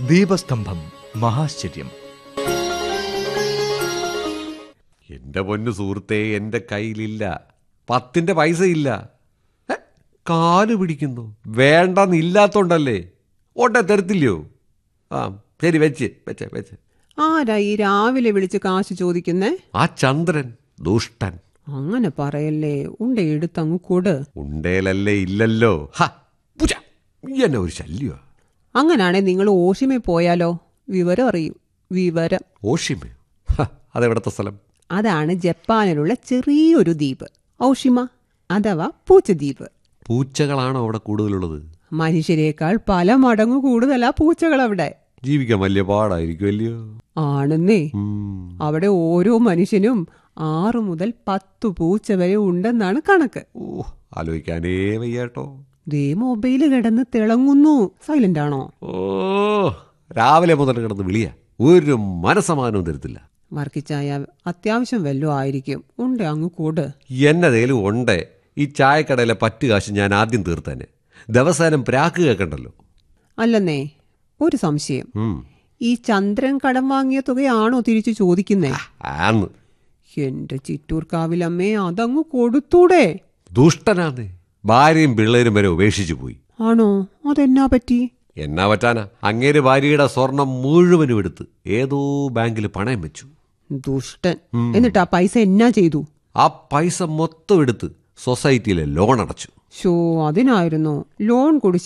ദീപസ്തംഭം മഹാശ്ചര്യം എന്റെ പൊന്നു സുഹൃത്തെ എന്റെ കയ്യിലില്ല പത്തിന്റെ പൈസ ഇല്ല ഹെ, കാല് പിടിക്കുന്നു വേണ്ടെന്നില്ലാത്തോണ്ടല്ലേ ഓട്ടെ തരത്തില്ലയോ ആ ശരി വെച്ച് വെച്ച് വെച്ച് ആരാ ഈ രാവിലെ വിളിച്ച് കാശ് ചോദിക്കുന്നേ ആ ചന്ദ്രൻ ദുഷ്ടൻ അങ്ങനെ പറയല്ലേ ഉണ്ട എടുത്തങ്ങ് കൊട് ഉണ്ടേലല്ലേ ഇല്ലല്ലോ ഹ പൂജ ഈ എന്നെ ഒരു ശല്യമാ അങ്ങനാണെ നിങ്ങൾ ഓഷിമേ പോയാലോ വിവരം അറിയും വിവരം ഓഷിമ അതെവിടത്തെ സ്ഥലം അതാണ് ജപ്പാനിലുള്ള ചെറിയൊരു ദ്വീപ് ഔഷിമ അഥവാ പൂച്ചദ്വീപ് പൂച്ചകളാണോ അവിടെ കൂടുതലുള്ളത് മനുഷ്യരെക്കാൾ പല മടങ്ങു കൂടുതലാ പൂച്ചകൾ അവിടെ ജീവിക്കാൻ വലിയ പാടായിരിക്കും അല്ലയോ ആണെന്നേ ഉം. അവിടെ ഓരോ മനുഷ്യനും ആറു മുതൽ പത്തു പൂച്ച വരെ ഉണ്ടെന്നാണ് കണക്ക് ഓ ആലോചിക്കാനേ വയ്യാട്ടോ ദേ മൊബൈല് കിടന്ന് തിളങ്ങുന്നു സൈലന്റ് ആണോ ഓ രാവിലെ മുതൽ കിടന്ന് വിളിയ ഒരു മനസമാനവും തരത്തില്ല വർക്കിച്ചായ അത്യാവശ്യം വല്ലതും ആയിരിക്കും ഉണ്ട് അങ്ങ് കൂട് എന്നതേലും ഉണ്ട് ഈ ചായക്കടയിലെ പറ്റ് കാശ് ഞാൻ ആദ്യം തീർത്തേനെ ദിവസേനം പ്രാക്ക് കേൾക്കണ്ടല്ലോ അല്ലെന്നേ ഒരു സംശയം ഉം. ഈ ചന്ദ്രൻ കടം വാങ്ങിയ തുകയാണോ തിരിച്ചു ചോദിക്കുന്നേ ആന്ന് എന്റെ ചിറ്റൂർക്കാവിലമ്മേ അതങ്ങ് കൊടുത്തൂടെ ദുഷ്ടനാന്നേ ഭാര്യയും പിള്ളേരും വരെ ഉപേക്ഷിച്ചു പോയി ആണോ അതെന്നാ പറ്റി എന്നാ പറ്റാനാ അങ്ങേര് ഭാര്യയുടെ സ്വർണം മുഴുവനും എടുത്ത് ഏതോ ബാങ്കിൽ പണയം വെച്ചു ദുഷ്ടൻ എന്നിട്ട് ആ പൈസ എന്നാ ചെയ്തു ആ പൈസ മൊത്തം എടുത്ത് സൊസൈറ്റിയിലെ ലോൺ അടച്ചു ഷോ അതിനായിരുന്നു ലോൺ കുടിശ്ശിക